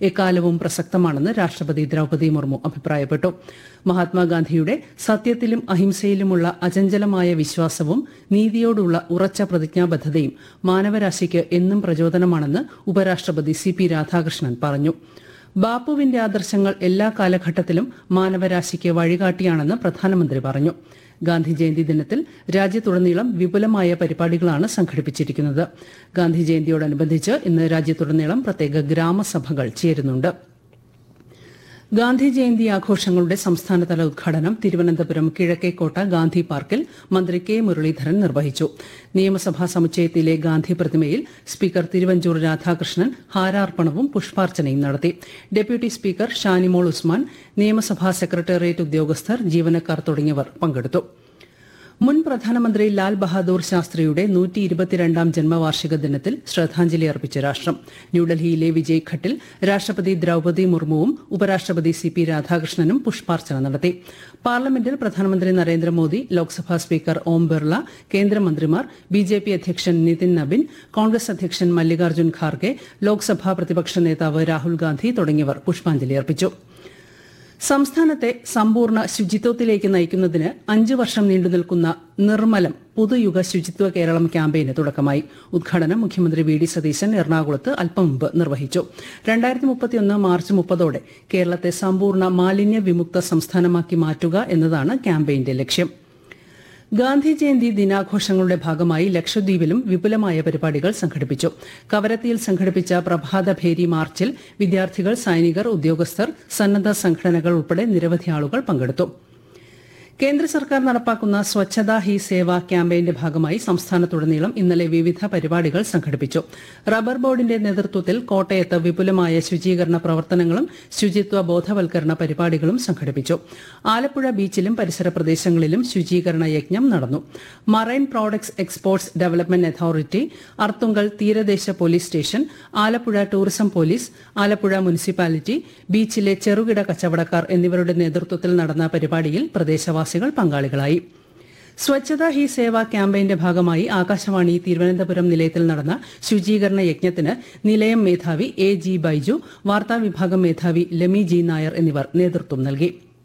എക്കാലവും പ്രസക്തമാണെന്ന് രാഷ്ട്രപതി ദ്രൌപദി മുർമു അഭിപ്രായപ്പെട്ടു മഹാത്മാഗാന്ധിയുടെ സത്യത്തിലും അഹിംസയിലുമുള്ള അചഞ്ചലമായ വിശ്വാസവും നീതിയോടുള്ള ഉറച്ച പ്രതിജ്ഞാബദ്ധതയും മാനവരാശിക്ക് എന്നും പ്രചോദനമാണെന്ന് ഉപരാഷ്ട്രപതി സി പി രാധാകൃഷ്ണൻ പറഞ്ഞു ബാപ്പുവിന്റെ ആദർശങ്ങൾ എല്ലാ കാലഘട്ടത്തിലും മാനവരാശിക്ക് വഴികാട്ടിയാണെന്ന് പ്രധാനമന്ത്രി പറഞ്ഞു ഗാന്ധി ജയന്തി ദിനത്തിൽ രാജ്യത്തുടനീളം വിപുലമായ പരിപാടികളാണ് സംഘടിപ്പിച്ചിരിക്കുന്നത് ഗാന്ധി ജയന്തിയോടനുബന്ധിച്ച് ഇന്ന് രാജ്യത്തുടനീളം പ്രത്യേക ഗ്രാമസഭകൾ ചേരുന്നുണ്ട് ഗാന്ധി ജയന്തി ആഘോഷങ്ങളുടെ സംസ്ഥാനതല ഉദ്ഘാടനം തിരുവനന്തപുരം കിഴക്കേക്കോട്ട ഗാന്ധി പാർക്കിൽ മന്ത്രി കെ മുരളീധരൻ നിർവഹിച്ചു നിയമസഭാ സമുച്ചയത്തിലെ ഗാന്ധി പ്രതിമയിൽ സ്പീക്കർ തിരുവഞ്ചൂർ രാധാകൃഷ്ണൻ ഹാരാർപ്പണവും പുഷ്പാർച്ചനയും നടത്തി ഡെപ്യൂട്ടി സ്പീക്കർ ഷാനിമോൾ ഉസ്മാൻ നിയമസഭാ സെക്രട്ടേറിയറ്റ് ഉദ്യോഗസ്ഥർ ജീവനക്കാർ തുടങ്ങിയവർ പങ്കെടുത്തു മുൻ പ്രധാനമന്ത്രി ലാൽ ബഹാദൂർ ശാസ്ത്രിയുടെ നൂറ്റി ഇരുപത്തിരണ്ടാം ജന്മവാർഷിക ദിനത്തിൽ ശ്രദ്ധാഞ്ജലി അർപ്പിച്ച രാഷ്ട്രം ന്യൂഡൽഹിയിലെ വിജയ് ഘട്ടിൽ രാഷ്ട്രപതി ദ്രൌപദി മുർമുവും ഉപരാഷ്ട്രപതി സി പി രാധാകൃഷ്ണനും പുഷ്പാർച്ചന നടത്തി പാർലമെന്റിൽ പ്രധാനമന്ത്രി നരേന്ദ്രമോദി ലോക്സഭാ സ്പീക്കർ ഓം ബിർള കേന്ദ്രമന്ത്രിമാർ ബി ജെ പി അധ്യക്ഷൻ നിതിൻ നബിൻ കോൺഗ്രസ് അധ്യക്ഷൻ മല്ലികാർജ്ജുൻ ഖാർഗെ ലോക്സഭാ പ്രതിപക്ഷ നേതാവ് രാഹുൽ ഗാന്ധി തുടങ്ങിയവർ പുഷ്പാഞ്ജലി അർപ്പിച്ചു സംസ്ഥാനത്തെ സമ്പൂർണ്ണ ശുചിത്വത്തിലേക്ക് നയിക്കുന്നതിന് അഞ്ചു വർഷം നീണ്ടുനിൽക്കുന്ന നിർമ്മലം പുതുയുഗ ശുചിത്വ കേരളം ക്യാമ്പയിന് തുടക്കമായി ഉദ്ഘാടനം മുഖ്യമന്ത്രി വി ഡി സതീശൻ എറണാകുളത്ത് അല്പം മുമ്പ് നിർവഹിച്ചു രണ്ടായിരത്തി മുപ്പത്തിയൊന്ന് മാർച്ച് മുപ്പതോടെ കേരളത്തെ സമ്പൂർണ്ണ മാലിന്യ വിമുക്ത സംസ്ഥാനമാക്കി മാറ്റുക എന്നതാണ് ക്യാമ്പയിന്റെ ലക്ഷ്യം ഗാന്ധി ജയന്തി ദിനാഘോഷങ്ങളുടെ ഭാഗമായി ലക്ഷദ്വീപിലും വിപുലമായ പരിപാടികൾ സംഘടിപ്പിച്ചു കവരത്തിയിൽ സംഘടിപ്പിച്ച പ്രഭാതഭേരി മാർച്ചിൽ വിദ്യാർത്ഥികൾ സൈനികർ ഉദ്യോഗസ്ഥർ സന്നദ്ധ സംഘടനകൾ ഉൾപ്പെടെ നിരവധി ആളുകൾ പങ്കെടുത്തു കേന്ദ്ര സർക്കാർ നടപ്പാക്കുന്ന സ്വച്ഛതാ ഹി സേവ ക്യാമ്പയിന്റെ ഭാഗമായി സംസ്ഥാനത്തുടനീളം ഇന്നലെ വിവിധ പരിപാടികൾ സംഘടിപ്പിച്ചു റബ്ബർ ബോർഡിന്റെ നേതൃത്വത്തിൽ കോട്ടയത്ത് വിപുലമായ ശുചീകരണ പ്രവർത്തനങ്ങളും ശുചിത്വ ബോധവൽക്കരണ പരിപാടികളും സംഘടിപ്പിച്ചു ആലപ്പുഴ ബീച്ചിലും പരിസര പ്രദേശങ്ങളിലും ശുചീകരണ യജ്ഞം നടന്നു marine products exports development authority Arthunkal തീരദേശ police station Alappuzha tourism police Alappuzha municipality ബീച്ചിലെ ചെറുകിട കച്ചവടക്കാർ എന്നിവരുടെ നേതൃത്വത്തിൽ നടന്ന പരിപാടിയിൽ പ്രദേശവാസികൾ പങ്കാളികളായി സ്വച്ഛതാ ഹി സേവ ക്യാമ്പയിന്റെ ഭാഗമായി ആകാശവാണി തിരുവനന്തപുരം നിലയത്തിൽ നടന്ന ശുചീകരണ യജ്ഞത്തിന് നിലയം മേധാവി എ ജി ബൈജു വാർത്താവിഭാഗം മേധാവി ലെമി ജി നായർ എന്നിവർ നേതൃത്വം നൽകി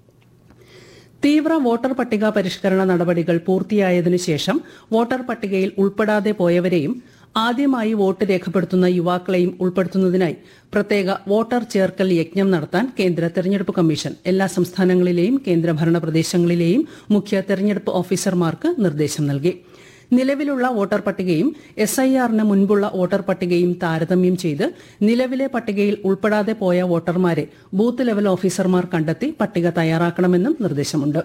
തീവ്ര വോട്ടർ പട്ടിക പരിഷ്കരണ നടപടികൾ പൂർത്തിയായതിനു ശേഷം വോട്ടർ പട്ടികയിൽ ഉൾപ്പെടാതെ പോയവരെയും ആദ്യമായി വോട്ട് രേഖപ്പെടുത്തുന്ന യുവാക്കളെയും ഉൾപ്പെടുത്തുന്നതിനായി പ്രത്യേക വോട്ടർ ചേർക്കൽ യജ്ഞം നടത്താൻ കേന്ദ്ര തെരഞ്ഞെടുപ്പ് കമ്മീഷൻ എല്ലാ സംസ്ഥാനങ്ങളിലെയും കേന്ദ്രഭരണ പ്രദേശങ്ങളിലെയും മുഖ്യ തെരഞ്ഞെടുപ്പ് ഓഫീസർമാർക്ക് നിർദ്ദേശം നൽകി നിലവിലുള്ള വോട്ടർ പട്ടികയും എസ് ഐ ആറിന് മുൻപുള്ള വോട്ടർ പട്ടികയും താരതമ്യം ചെയ്ത് നിലവിലെ പട്ടികയിൽ ഉൾപ്പെടാതെ പോയ വോട്ടർമാരെ ബൂത്ത് ലെവൽ ഓഫീസർമാർ കണ്ടെത്തി പട്ടിക തയ്യാറാക്കണമെന്നും നിർദ്ദേശമുണ്ട്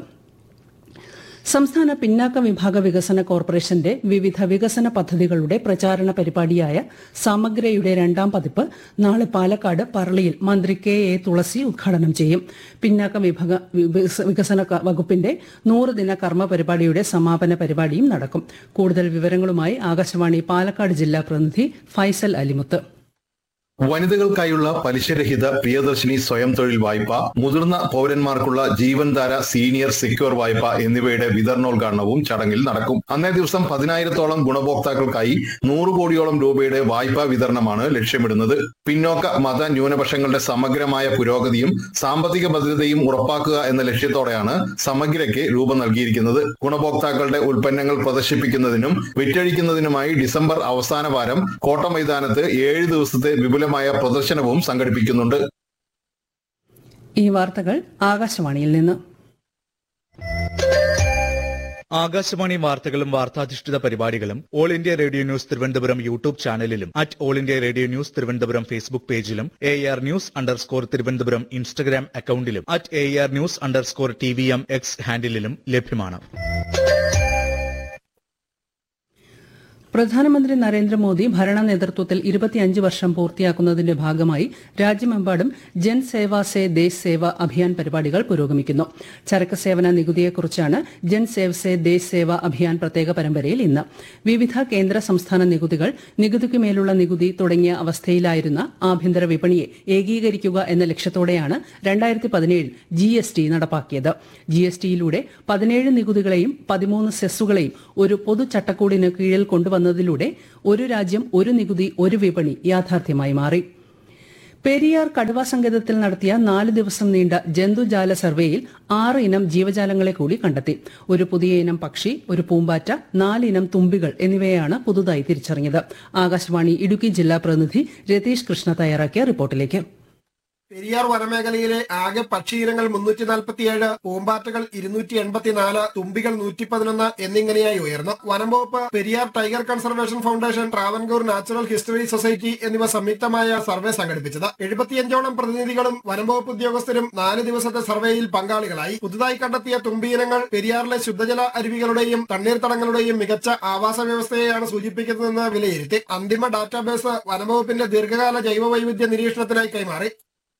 സംസ്ഥാന പിന്നാക്ക വിഭാഗ വികസന കോർപ്പറേഷന്റെ വിവിധ വികസന പദ്ധതികളുടെ പ്രചാരണ പരിപാടിയായ സമഗ്രയുടെ രണ്ടാം പതിപ്പ് നാളെ പാലക്കാട് പറളിയിൽ മന്ത്രി കെ എ തുളസി ഉദ്ഘാടനം ചെയ്യും പിന്നാക്ക വിഭാഗ വികസ- വികസന ക- വകുപ്പിന്റെ നൂറ് ദിന കർമ്മ പരിപാടിയുടെ സമാപന പരിപാടിയും നടക്കും കൂടുതൽ വിവരങ്ങളുമായി ആകാശവാണി പാലക്കാട് ജില്ലാ പ്രതിനിധി ഫൈസൽ അലിമുത്ത് വനിതകൾക്കായുള്ള പലിശരഹിത പ്രിയദർശിനി സ്വയം തൊഴിൽ വായ്പ മുതിർന്ന പൗരന്മാർക്കുള്ള ജീവൻധാര സീനിയർ സെക്യൂർ വായ്പ എന്നിവയുടെ വിതരണോദ്ഘാടനവും ചടങ്ങിൽ നടക്കും അന്നേ ദിവസം പതിനായിരത്തോളം ഗുണഭോക്താക്കൾക്കായി നൂറ് കോടിയോളം രൂപയുടെ വായ്പാ വിതരണമാണ് ലക്ഷ്യമിടുന്നത് പിന്നോക്ക മത ന്യൂനപക്ഷങ്ങളുടെ സമഗ്രമായ പുരോഗതിയും സാമ്പത്തിക ഭദ്രതയും ഉറപ്പാക്കുക എന്ന ലക്ഷ്യത്തോടെയാണ് സമഗ്രയ്ക്ക് രൂപം നൽകിയിരിക്കുന്നത് ഗുണഭോക്താക്കളുടെ ഉൽപ്പന്നങ്ങൾ പ്രദർശിപ്പിക്കുന്നതിനും വിറ്റഴിക്കുന്നതിനുമായി ഡിസംബർ അവസാന വാരം കോട്ട മൈതാനത്ത് ഏഴ് ദിവസത്തെ വിപുലമായ പ്രദർശനവും സംഘടിപ്പിക്കുന്നുണ്ട് ഈ വാർത്തകൾ ആകാശവാണിയിൽ നിന്ന് ആകാശവാണി വാർത്തകളും വാർത്താധിഷ്ഠിത പരിപാടികളും all India radio news Thiruvananthapuram YouTube ചാനലിലും at all India radio news Thiruvananthapuram Facebook പേജിലും A R news underscore Thiruvananthapuram Instagram അക്കൌണ്ടിലും at A R news underscore T V M X ഹാൻഡിലും ലഭ്യമാണ് പ്രധാനമന്ത്രി നരേന്ദ്രമോദി ഭരണ നേതൃത്വത്തിൽ ഇരുപത്തിയഞ്ച് വർഷം പൂർത്തിയാക്കുന്നതിന്റെ ഭാഗമായി രാജ്യമെമ്പാടും ജൻ സേവ സേ ദേശ് സേവ അഭിയാൻ പരിപാടികൾ പുരോഗമിക്കുന്നു ചരക്ക് സേവന നികുതിയെക്കുറിച്ചാണ് ജൻ സേവ് സേ ദേശ് സേവ അഭിയാൻ പ്രത്യേക പരമ്പരയിൽ ഇന്ന് വിവിധ കേന്ദ്ര സംസ്ഥാന നികുതികൾ നികുതിക്ക് മേലുള്ള നികുതി തുടങ്ങിയ അവസ്ഥയിലായിരുന്ന ആഭ്യന്തര വിപണിയെ ഏകീകരിക്കുക എന്ന ലക്ഷ്യത്തോടെയാണ് രണ്ടായിരത്തി പതിനേഴിൽ ജി എസ് ടി നടപ്പാക്കിയത് ജി എസ് ടിയിലൂടെ പതിനേഴ് നികുതികളെയും പതിമൂന്ന് സെസ്സുകളെയും ഒരു പൊതു ചട്ടക്കൂടിന് കീഴിൽ കൊണ്ടുവന്നതിലൂടെ ഒരു രാജ്യം ഒരു നികുതി ഒരു വിപണി യാഥാർത്ഥ്യമായി മാറി പെരിയാർ കടുവ സങ്കേതത്തിൽ നടത്തിയ നാല് ദിവസം നീണ്ട ജന്തുജാല സർവേയിൽ ആറ് ഇനം ജീവജാലങ്ങളെ കൂടി കണ്ടെത്തി ഒരു പുതിയ ഇനം പക്ഷി ഒരു പൂമ്പാറ്റ നാലിനം തുമ്പികൾ എന്നിവയാണ് പുതുതായി തിരിച്ചറിഞ്ഞത് ആകാശവാണി ഇടുക്കി ജില്ലാ പ്രതിനിധി രതീഷ് കൃഷ്ണ തയ്യാറാക്കിയ റിപ്പോർട്ടിലേക്ക് പെരിയാർ വനമേഖലയിലെ ആകെ പക്ഷിയിനങ്ങൾ മുന്നൂറ്റി നാൽപ്പത്തിയേഴ് പൂമ്പാറ്റകൾ ഇരുന്നൂറ്റി എൺപത്തിനാല് തുമ്പികൾ നൂറ്റി പതിനൊന്ന് എന്നിങ്ങനെയായി ഉയർന്നു വനംവകുപ്പ് Periyar tiger conservation foundation Travancore natural history society എന്നിവ സംയുക്തമായ സർവേ സംഘടിപ്പിച്ചത് എഴുപത്തിയഞ്ചോളം പ്രതിനിധികളും വനംവകുപ്പ് ഉദ്യോഗസ്ഥരും നാല് ദിവസത്തെ സർവേയിൽ പങ്കാളികളായി പുതുതായി കണ്ടെത്തിയ തുമ്പിയിനങ്ങൾ പെരിയാറിലെ ശുദ്ധജല അരുവികളുടെയും തണ്ണീർത്തടങ്ങളുടെയും മികച്ച ആവാസ വ്യവസ്ഥയെയാണ് സൂചിപ്പിക്കുന്നതെന്ന് വിലയിരുത്തി അന്തിമ ഡാറ്റാബേസ് വനംവകുപ്പിന്റെ ദീർഘകാല ജൈവ വൈവിധ്യ നിരീക്ഷണത്തിനായി കൈമാറി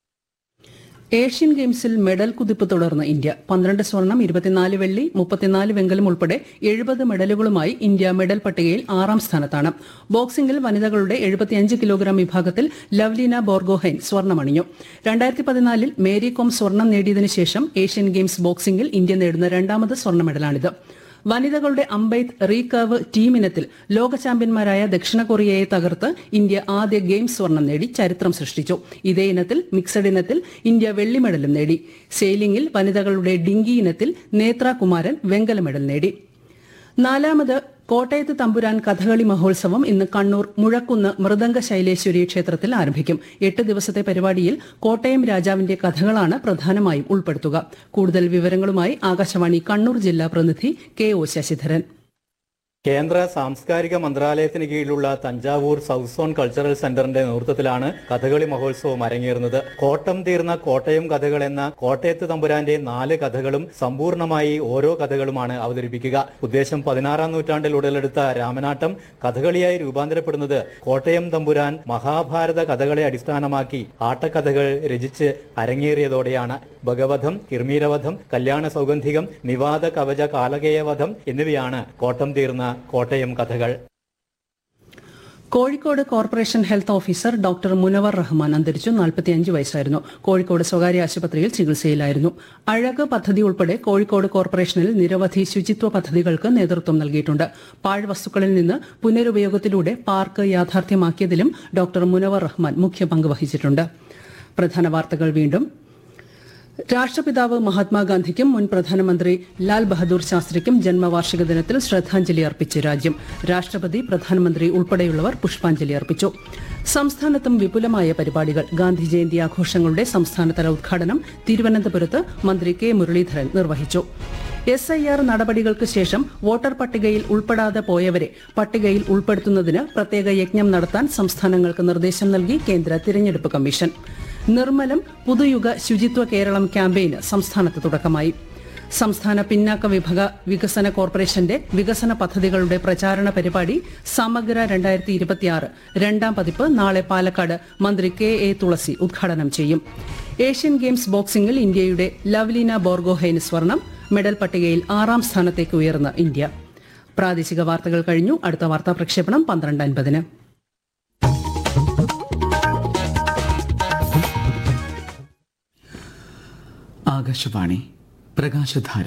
ഏഷ്യൻ ഗെയിംസിൽ മെഡൽ കുതിപ്പ് തുടർന്ന് ഇന്ത്യ പന്ത്രണ്ട് സ്വർണം ഇരുപത്തിനാല് വെള്ളി മുപ്പത്തിനാല് വെങ്കലം ഉൾപ്പെടെ എഴുപത് മെഡലുകളുമായി ഇന്ത്യ മെഡൽ പട്ടികയിൽ ആറാം സ്ഥാനത്താണ് ബോക്സിംഗിൽ വനിതകളുടെ എഴുപത്തിയഞ്ച് കിലോഗ്രാം വിഭാഗത്തിൽ ലവ്ലീന ബോർഗോഹൈൻ സ്വർണ്ണമണിഞ്ഞു രണ്ടായിരത്തി പതിനാലിൽ മേരി കോം സ്വർണം നേടിയതിനു ശേഷം ഏഷ്യൻ ഗെയിംസ് ബോക്സിംഗിൽ ഇന്ത്യ നേടുന്ന രണ്ടാമത് സ്വർണ്ണ മെഡലാണിത് വനിതകളുടെ അമ്പെയ്ത്ത് റീകർവ് ടീം ഇനത്തിൽ ലോക ചാമ്പ്യന്മാരായ ദക്ഷിണ കൊറിയയെ തകർത്ത് ഇന്ത്യ ആദ്യ ഗെയിംസ് സ്വർണം നേടി ചരിത്രം സൃഷ്ടിച്ചു ഇതേ ഇനത്തിൽ മിക്സഡ് ഇനത്തിൽ ഇന്ത്യ വെള്ളി മെഡലും നേടി സെയിലിംഗിൽ വനിതകളുടെ ഡിങ്കി ഇനത്തിൽ നേത്ര കുമാരൻ വെങ്കല മെഡൽ നേടി നാലാമത് കോട്ടയത്ത് തമ്പുരാൻ കഥകളി മഹോത്സവം ഇന്ന് കണ്ണൂർ മുഴക്കുന്ന് മൃദംഗ ശൈലേശ്വരി ക്ഷേത്രത്തിൽ ആരംഭിക്കും എട്ട് ദിവസത്തെ പരിപാടിയിൽ കോട്ടയം രാജാവിന്റെ കഥകളാണ് പ്രധാനമായും ഉൾപ്പെടുത്തുക കൂടുതൽ വിവരങ്ങളുമായി ആകാശവാണി കണ്ണൂർ ജില്ലാ പ്രതിനിധി കെ ഒ ശശിധരൻ കേന്ദ്ര സാംസ്കാരിക മന്ത്രാലയത്തിന് കീഴിലുള്ള തഞ്ചാവൂർ സൗത്ത് സോൺ കൾച്ചറൽ സെന്ററിന്റെ നേതൃത്വത്തിലാണ് കഥകളി മഹോത്സവം അരങ്ങേറുന്നത് കോട്ടം തീർന്ന കോട്ടയം കഥകൾ എന്ന കോട്ടയത്ത് തമ്പുരാന്റെ നാല് കഥകളും സമ്പൂർണമായി ഓരോ കഥകളുമാണ് അവതരിപ്പിക്കുക ഉദ്ദേശം പതിനാറാം നൂറ്റാണ്ടിൽ ഉടലെടുത്ത രാമനാട്ടം കഥകളിയായി രൂപാന്തരപ്പെടുന്നത് കോട്ടയം തമ്പുരാൻ മഹാഭാരത കഥകളെ അടിസ്ഥാനമാക്കി ആട്ടക്കഥകൾ രചിച്ച് അരങ്ങേറിയതോടെയാണ് ഭഗവധം കിർമീരവധം കല്യാണ സൗഗന്ധികം നിവാദ കവച കാലകേയവധം എന്നിവയാണ് കോട്ടം തീർന്ന കോട്ടയം കഥകൾ Kozhikode corporation health officer doctor Munavar Rahman അന്തരിച്ചു നാൽപ്പത്തിയഞ്ച് വയസ്സായിരുന്നു കോഴിക്കോട് സ്വകാര്യ ആശുപത്രിയിൽ ചികിത്സയിലായിരുന്നു അഴക് പദ്ധതി ഉൾപ്പെടെ കോഴിക്കോട് കോർപ്പറേഷനിൽ നിരവധി ശുചിത്വ പദ്ധതികൾക്ക് നേതൃത്വം നൽകിയിട്ടുണ്ട് പാഴ്വസ്തുക്കളിൽ നിന്ന് പുനരുപയോഗത്തിലൂടെ പാർക്ക് യാഥാർത്ഥ്യമാക്കിയതിലും ഡോക്ടർ മുനവർ റഹ്മാൻ മുഖ്യ പങ്ക് വഹിച്ചിട്ടുണ്ട് പ്രധാന വാർത്തകൾ വീണ്ടും രാഷ്ട്രപിതാവ് മഹാത്മാഗാന്ധിക്കും മുൻ പ്രധാനമന്ത്രി ലാൽ ബഹദൂർ ശാസ്ത്രിക്കും ജന്മവാർഷിക ദിനത്തിൽ ശ്രദ്ധാഞ്ജലി അർപ്പിച്ച് രാജ്യം രാഷ്ട്രപതി പ്രധാനമന്ത്രി ഉൾപ്പെടെയുള്ളവർ പുഷ്പാഞ്ജലി അർപ്പിച്ചു സംസ്ഥാനത്തും വിപുലമായ പരിപാടികൾ ഗാന്ധി ജയന്തി ആഘോഷങ്ങളുടെ സംസ്ഥാനതല ഉദ്ഘാടനം തിരുവനന്തപുരത്ത് മന്ത്രി കെ മുരളീധരൻ നിർവഹിച്ചു എസ് ഐ ആർ നടപടികൾക്ക് ശേഷം വോട്ടർ പട്ടികയിൽ ഉൾപ്പെടാതെ പോയവരെ പട്ടികയിൽ ഉൾപ്പെടുത്തുന്നതിന് പ്രത്യേക യജ്ഞം നടത്താൻ സംസ്ഥാനങ്ങൾക്ക് നിർദ്ദേശം നൽകി കേന്ദ്ര തിരഞ്ഞെടുപ്പ് കമ്മീഷൻ നിർമ്മലം പുതുയുഗ ശുചിത്വ കേരളം ക്യാമ്പയിന് സംസ്ഥാനത്ത് തുടക്കമായി സംസ്ഥാന പിന്നാക്ക വിഭാഗ വികസന കോർപ്പറേഷന്റെ വികസന പദ്ധതികളുടെ പ്രചാരണ പരിപാടി സമഗ്ര രണ്ടായിരത്തി ഇരുപത്തിയാറ് രണ്ടാം പതിപ്പ് നാളെ പാലക്കാട് മന്ത്രി കെ എ തുളസി ഉദ്ഘാടനം ചെയ്യും ഏഷ്യൻ ഗെയിംസ് ബോക്സിംഗിൽ ഇന്ത്യയുടെ ലവ്ലീന ബോർഗോഹൈന് സ്വർണം മെഡൽ പട്ടികയിൽ ആറാം സ്ഥാനത്തേക്ക് ഉയർന്ന ഇന്ത്യ പ്രാദേശിക വാർത്തകൾ കഴിഞ്ഞു അടുത്ത വാർത്താ പ്രക്ഷേപണം പന്ത്രണ്ട് അൻപതിന് ആകാശവാണി പ്രകാശധാര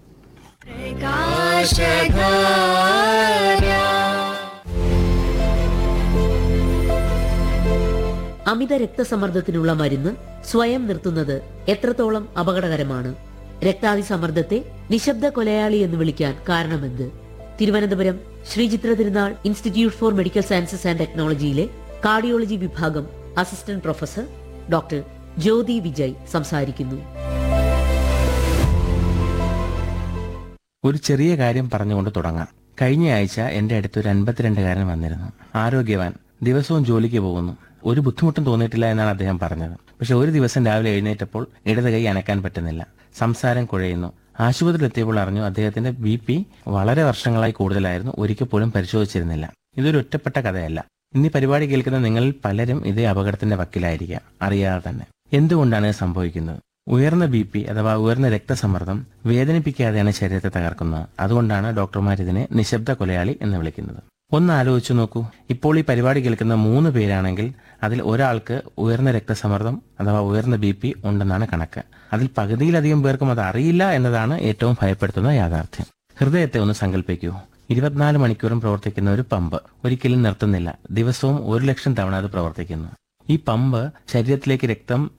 അമിത രക്തസമ്മർദ്ദത്തിനുള്ള മരുന്ന് സ്വയം നിർത്തുന്നത് എത്രത്തോളം അപകടകരമാണ് രക്താതിസമ്മർദ്ദത്തെ നിശബ്ദ കൊലയാളി എന്ന് വിളിക്കാൻ കാരണമെന്ത് Thiruvananthapuram Sree Chitra Thirunal institute for medical sciences and ടെക്നോളജിയിലെ കാർഡിയോളജി വിഭാഗം assistant professor doctor Jyothi Vijay സംസാരിക്കുന്നു ഒരു ചെറിയ കാര്യം പറഞ്ഞുകൊണ്ട് തുടങ്ങാം കഴിഞ്ഞ ആഴ്ച എന്റെ അടുത്ത് ഒരു അൻപത്തിരണ്ടുകാരൻ വന്നിരുന്നു ആരോഗ്യവാൻ ദിവസവും ജോലിക്ക് പോകുന്നു ഒരു ബുദ്ധിമുട്ടും തോന്നിയിട്ടില്ല എന്നാണ് അദ്ദേഹം പറഞ്ഞത് പക്ഷെ ഒരു ദിവസം രാവിലെ എഴുന്നേറ്റപ്പോൾ ഇടത് കൈ അനക്കാൻ പറ്റുന്നില്ല സംസാരം കുഴയുന്നു ആശുപത്രിയിൽ എത്തിയപ്പോൾ അറിഞ്ഞു അദ്ദേഹത്തിന്റെ ബി പി വളരെ വർഷങ്ങളായി കൂടുതലായിരുന്നു ഒരിക്കൽ പോലും പരിശോധിച്ചിരുന്നില്ല ഇതൊരു ഒറ്റപ്പെട്ട കഥയല്ല ഇന്ന് ഈ പരിപാടി കേൾക്കുന്ന നിങ്ങളിൽ പലരും ഇതേ അപകടത്തിന്റെ വക്കിലായിരിക്കാം അറിയാതെ തന്നെ എന്തുകൊണ്ടാണ് ഇത് സംഭവിക്കുന്നത് ഉയർന്ന ബി പി അഥവാ ഉയർന്ന രക്തസമ്മർദ്ദം വേദനിപ്പിക്കാതെയാണ് ശരീരത്തെ തകർക്കുന്നത് അതുകൊണ്ടാണ് ഡോക്ടർമാർ ഇതിനെ നിശബ്ദ കൊലയാളി എന്ന് വിളിക്കുന്നത് ഒന്ന് ആലോചിച്ചു നോക്കൂ ഇപ്പോൾ ഈ പരിപാടി കേൾക്കുന്ന മൂന്ന് പേരാണെങ്കിൽ അതിൽ ഒരാൾക്ക് ഉയർന്ന രക്തസമ്മർദ്ദം അഥവാ ഉയർന്ന ബി പി ഉണ്ടെന്നാണ് കണക്ക് അതിൽ പകുതിയിലധികം പേർക്കും അത് അറിയില്ല എന്നതാണ് ഏറ്റവും ഭയപ്പെടുത്തുന്ന യാഥാർത്ഥ്യം ഹൃദയത്തെ ഒന്ന് സങ്കല്പിക്കൂ ഇരുപത്തിനാല് മണിക്കൂറും പ്രവർത്തിക്കുന്ന ഒരു പമ്പ് ഒരിക്കലും നിർത്തുന്നില്ല ദിവസവും ഒരു ലക്ഷം തവണ അത് പ്രവർത്തിക്കുന്നു ഈ പമ്പ് ശരീരത്തിലേക്ക് രക്തം